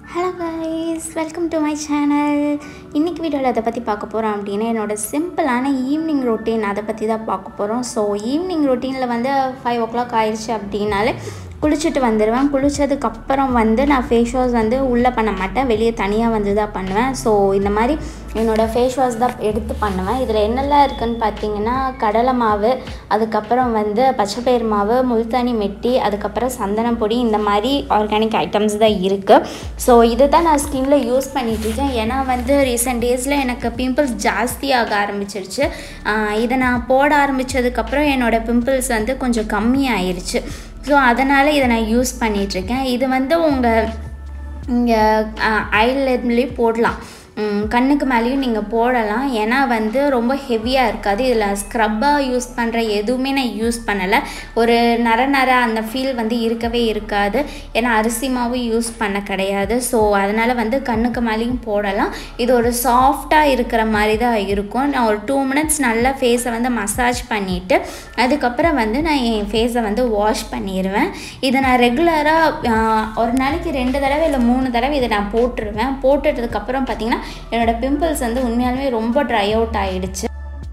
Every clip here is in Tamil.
hello guys welcome to my channel இன்றைக்கி வீடியோவில் அதை பற்றி பார்க்க போகிறோம் அப்படின்னா என்னோட சிம்பிளான ஈவினிங் ரொட்டீன் அதை பற்றி தான் பார்க்க போகிறோம் ஸோ ஈவினிங் ரொட்டீனில் வந்து ஃபைவ் ஓ கிளாக் ஆயிடுச்சு அப்படின்னாலே குளிச்சுட்டு வந்துடுவேன் குளித்ததுக்கப்புறம் வந்து நான் ஃபேஸ் வாஷ் வந்து உள்ளே பண்ண மாட்டேன் வெளியே தனியாக வந்து தான் பண்ணுவேன் ஸோ இந்த மாதிரி என்னோடய ஃபேஸ் வாஷ் தான் எடுத்து பண்ணுவேன் இதில் என்னெல்லாம் இருக்குன்னு பார்த்தீங்கன்னா கடலை மாவு அதுக்கப்புறம் வந்து பச்சைப்பயிர் மாவு முல்தானி மெட்டி அதுக்கப்புறம் சந்தனம் பொடி இந்த மாதிரி ஆர்கானிக் ஐட்டம்ஸ் தான் இருக்குது ஸோ இதை தான் நான் ஸ்கின்ல யூஸ் பண்ணிட்டு இருக்கேன் ஏன்னா வந்து ரீசெண்ட் டேஸில் எனக்கு பிம்பிள்ஸ் ஜாஸ்தியாக ஆரம்பிச்சிருச்சு ஆஹ் இதை நான் போட ஆரம்பித்ததுக்கப்புறம் என்னோடய பிம்பிள்ஸ் வந்து கொஞ்சம் கம்மி ஆயிருச்சு ஸோ அதனால் இதை நான் யூஸ் பண்ணிகிட்ருக்கேன் இது வந்து உங்கள் இங்கே ஐலட்லேயும் போடலாம் ம், கண்ணுக்கு மேலேயும் நீங்கள் போடலாம் ஏன்னா வந்து ரொம்ப ஹெவியாக இருக்காது இதில் ஸ்க்ரப்பாக யூஸ் பண்ணுற எதுவுமே நான் யூஸ் பண்ணலை ஒரு நர நர அந்த ஃபீல் வந்து இருக்கவே இருக்காது ஏன்னா அரிசி மாவு யூஸ் பண்ண கிடையாது ஸோ அதனால் வந்து கண்ணுக்கு மேலேயும் போடலாம் இது ஒரு சாஃப்டாக இருக்கிற மாதிரி தான் இருக்கும் நான் ஒரு டூ மினிட்ஸ் நல்லா ஃபேஸை வந்து மசாஜ் பண்ணிவிட்டு அதுக்கப்புறம் வந்து நான் என் ஃபேஸை வந்து வாஷ் பண்ணிடுவேன் இதை நான் ரெகுலராக ஒரு நாளைக்கு ரெண்டு தடவை இல்லை மூணு தடவை இதை நான் போட்டுருவேன் போட்டுட்டதுக்கப்புறம் பார்த்தீங்கன்னா என்னோடய பிம்பிள்ஸ் வந்து உண்மையாலுமே ரொம்ப ட்ரை அவுட் ஆகிடுச்சு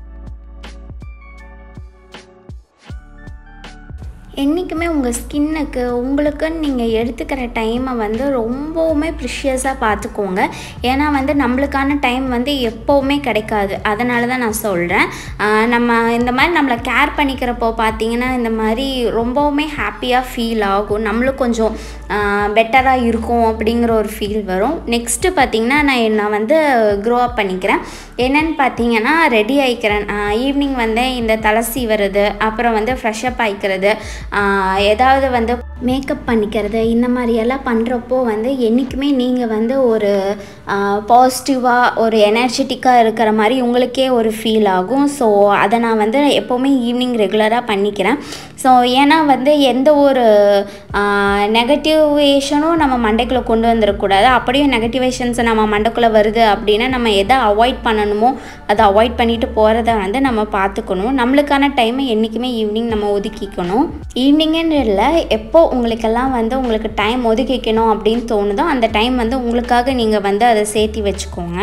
என்றைக்குமே உங்கள் ஸ்கின்னுக்கு உங்களுக்குன்னு நீங்கள் எடுத்துக்கிற டைமை வந்து ரொம்பவுமே ப்ரிஷியஸாக பார்த்துக்கோங்க ஏன்னா வந்து நம்மளுக்கான டைம் வந்து எப்போவுமே கிடைக்காது அதனால தான் நான் சொல்கிறேன் நம்ம இந்த மாதிரி நம்மளை கேர் பண்ணிக்கிறப்போ பார்த்தீங்கன்னா இந்த மாதிரி ரொம்பவுமே ஹாப்பியாக ஃபீல் ஆகும் நம்மளும் கொஞ்சம் பெட்டராக இருக்கும் அப்படிங்கிற ஒரு ஃபீல் வரும் நெக்ஸ்ட்டு பார்த்தீங்கன்னா நான் நான் வந்து க்ரோ அப் பண்ணிக்கிறேன் என்னென்னு பார்த்தீங்கன்னா ரெடி ஆகிக்கிறேன் ஈவினிங் வந்து இந்த தலை சீவுறது அப்புறம் வந்து ஃப்ரெஷ்அப் ஆகிக்கிறது ஆஹ் ஏதாவது வந்து மேக்கப் பண்ணிக்கிறது இந்த மாதிரியெல்லாம் பண்ணுறப்போ வந்து என்றைக்குமே நீங்கள் வந்து ஒரு பாசிட்டிவாக ஒரு எனர்ஜெட்டிக்காக இருக்கிற மாதிரி உங்களுக்கே ஒரு ஃபீல் ஆகும் ஸோ அதை நான் வந்து எப்போவுமே ஈவினிங் ரெகுலராக பண்ணிக்கிறேன் ஸோ ஏன்னா வந்து எந்த ஒரு நெகட்டிவேஷனும் நம்ம மண்டைக்குள்ளே கொண்டு வந்துடக்கூடாது அப்படியே நெகட்டிவேஷன்ஸ் நம்ம மண்டைக்குள்ளே வருது அப்படின்னா நம்ம எதை அவாய்ட் பண்ணணுமோ அதை அவாய்ட் பண்ணிட்டு போகிறத வந்து நம்ம பார்த்துக்கணும் நம்மளுக்கான டைமை என்றைக்குமே ஈவினிங் நம்ம ஒதுக்கிக்கணும் ஈவினிங்குன்னு இல்லை எப்போ உங்களுக்கெல்லாம் வந்து உங்களுக்கு டைம் ஒதுக்கிக்கணும் அப்படின்னு தோணுதோ அந்த டைம் வந்து உங்களுக்காக நீங்கள் வந்து அதை சேர்த்தி வச்சுக்கோங்க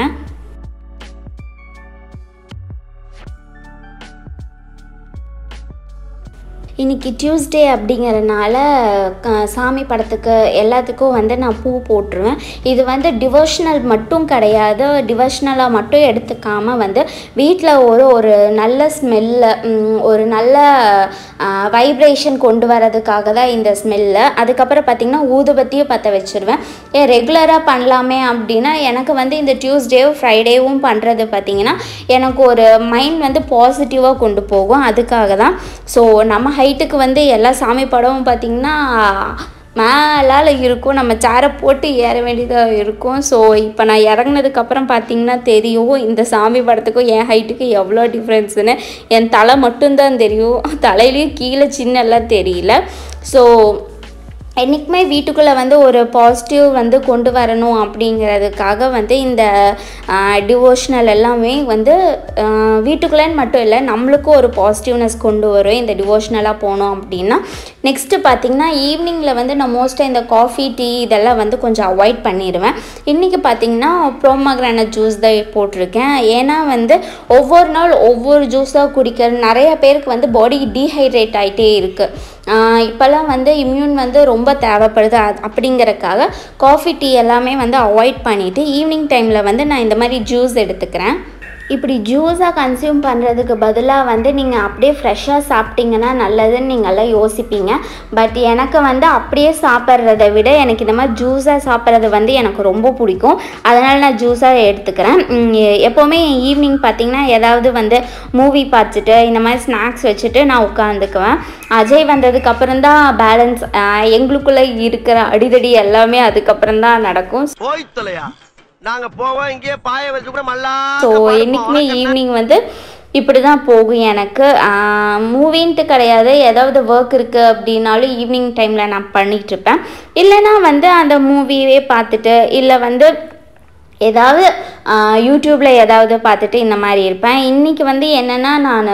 இன்றைக்கி டியூஸ்டே அப்படிங்கிறனால க- சாமி படத்துக்கு எல்லாத்துக்கும் வந்து நான் பூ போட்டுருவேன் இது வந்து டிவோஷனல் மட்டும் கிடையாது டிவோஷனலாக மட்டும் எடுத்துக்காமல் வந்து வீட்டில் ஒரு ஒரு நல்ல ஸ்மெல்ல ஒரு நல்ல வைப்ரேஷன் கொண்டு வரதுக்காக தான் இந்த ஸ்மெல்லு அதுக்கப்புறம் பார்த்திங்கன்னா ஊதுபத்தியும் பற்ற வச்சுருவேன் ஏன் ரெகுலராக பண்ணலாமே அப்படின்னா எனக்கு வந்து இந்த டியூஸ்டேவும் ஃப்ரைடேவும் பண்ணுறது பார்த்திங்கன்னா எனக்கு ஒரு மைண்ட் வந்து பாசிட்டிவாக கொண்டு போகும் அதுக்காக தான் ஸோ நம்ம ஹைட்டுக்கு வந்து எல்லா சாமி படமும் பார்த்திங்கன்னா மேலால் இருக்கும் நம்ம சேரை போட்டு ஏற வேண்டியதாக இருக்கும் ஸோ இப்போ நான் இறங்குனதுக்கப்புறம் பார்த்தீங்கன்னா தெரியும் இந்த சாமி படத்துக்கும் என் ஹைட்டுக்கு எவ்வளோ டிஃப்ரென்ஸுன்னு என் தலை மட்டும்தான் தெரியும் தலையிலையும் கீழே சின்னலாம் தெரியல ஸோ என்றைக்குமே வீட்டுக்குள்ளே வந்து ஒரு பாசிட்டிவ் வந்து கொண்டு வரணும் அப்படிங்கிறதுக்காக வந்து இந்த டிவோஷனல் எல்லாமே வந்து ஆஹ், வீட்டுக்குள்ளேன்னு மட்டும் இல்லை நம்மளுக்கும் ஒரு பாசிட்டிவ்னஸ் கொண்டு வரும் இந்த டிவோஷனலாக போனோம் அப்படின்னா நெக்ஸ்ட்டு பார்த்திங்கன்னா ஈவினிங்கில் வந்து நான் மோஸ்ட்டாக இந்த காஃபி டீ இதெல்லாம் வந்து கொஞ்சம் அவாய்ட் பண்ணிடுவேன் இன்றைக்கி பார்த்திங்கன்னா ப்ரோமாகிரானட் ஜூஸ் தான் போட்டிருக்கேன் ஏன்னா வந்து ஒவ்வொரு நாள் ஒவ்வொரு ஜூஸாக குடிக்கிற நிறைய பேருக்கு வந்து பாடி டீஹைட்ரேட் ஆகிட்டே இருக்குது இப்போல்லாம் வந்து இம்யூன் வந்து ரொம்ப தேவைப்படுது அது அப்படிங்கறக்காக காஃபி டீ எல்லாமே வந்து அவாய்ட் பண்ணிவிட்டு ஈவினிங் டைமில் வந்து நான் இந்த மாதிரி ஜூஸ் எடுத்துக்கிறேன் இப்படி ஜூஸாக கன்சியூம் பண்ணுறதுக்கு பதிலாக வந்து நீங்கள் அப்படியே ஃப்ரெஷ்ஷாக சாப்பிட்டீங்கன்னா நல்லதுன்னு நீங்கள்லாம் யோசிப்பீங்க பட் எனக்கு வந்து அப்படியே சாப்பிட்றத விட எனக்கு இந்த மாதிரி ஜூஸாக சாப்பிட்றது வந்து எனக்கு ரொம்ப பிடிக்கும் அதனால் நான் ஜூஸாக எடுத்துக்கிறேன் உம், எ- எப்போவுமே ஈவினிங் பார்த்தீங்கன்னா ஏதாவது வந்து மூவி பார்த்துட்டு இந்த மாதிரி ஸ்நாக்ஸ் வச்சுட்டு நான் உட்காந்துக்குவேன் அஜய் வந்ததுக்கு அப்புறம் தான் பேலன்ஸ் எங்களுக்குள்ளே இருக்கிற அடிதடி எல்லாமே அதுக்கப்புறம் தான் நடக்கும் போய் தொலையா நாங்க போவோம் இங்கேயே பாய வச்சு கூட மல்லா ஸோ என்றைக்குமே ஈவினிங் வந்து இப்படி தான் போகும் எனக்கு மூவின்ட்டு கிடையாது ஏதாவது ஒர்க் இருக்குது அப்படின்னாலும் ஈவினிங் டைமில் நான் பண்ணிகிட்ருப்பேன் இல்லைன்னா வந்து அந்த மூவியே பார்த்துட்டு இல்லை வந்து ஏதாவது யூடியூப்பில் ஏதாவது பார்த்துட்டு இந்த மாதிரி இருப்பேன் இன்றைக்கி வந்து என்னென்னா நான்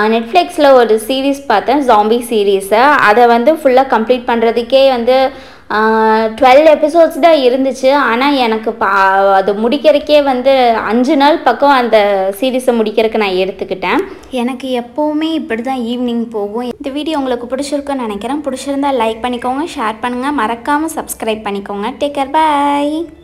நெட்ஃப்ளிக்ஸில் ஒரு சீரீஸ் பார்த்தேன் ஜாம்பி சீரீஸை அதை வந்து ஃபுல்லாக கம்ப்ளீட் பண்ணுறதுக்கே வந்து டுவெல் எபிசோட்ஸ் தான் இருந்துச்சு ஆனால் எனக்கு பா அது முடிக்கிறதுக்கே வந்து அஞ்சு நாள் பக்கம் அந்த சீரீஸை முடிக்கிறதுக்கு நான் எடுத்துக்கிட்டேன் எனக்கு எப்போவுமே இப்படி தான் ஈவினிங் போகும் இந்த வீடியோ உங்களுக்கு பிடிச்சிருக்குன்னு நினைக்கிறேன் பிடிச்சிருந்தா லைக் பண்ணிக்கோங்க ஷேர் பண்ணுங்கள் மறக்காமல் சப்ஸ்கிரைப் பண்ணிக்கோங்க டேக் கேர் பாய்